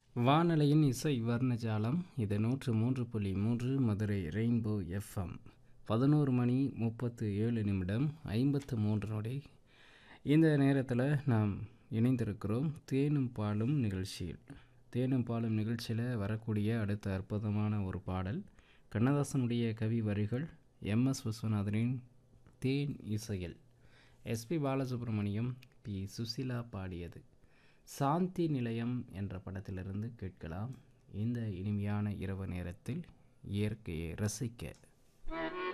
வானலையின் இசை வர்ணஜாலம் இது நூற்று மூன்று புள்ளி மூன்று மதுரை ரெயின்போ எஃப்எம் பதினோரு மணி முப்பத்து ஏழு நிமிடம் ஐம்பத்து மூன்று நொடி இந்த நேரத்தில் நாம் இணைந்திருக்கிறோம் தேனும் பாலும் நிகழ்ச்சியில் தேனும் பாலும் நிகழ்ச்சியில் வரக்கூடிய அடுத்த அற்புதமான ஒரு பாடல் கண்ணதாசனுடைய கவி வரிகள் எம்எஸ் விஸ்வநாதனின் தேன் இசையில் எஸ்பி பாலசுப்ரமணியம் பி சுசிலா பாடியது சாந்தி நிலையம் என்ற படத்திலிருந்து கேட்கலாம் இந்த இனிமையான இரவு நேரத்தில் இயற்கையை ரசிக்க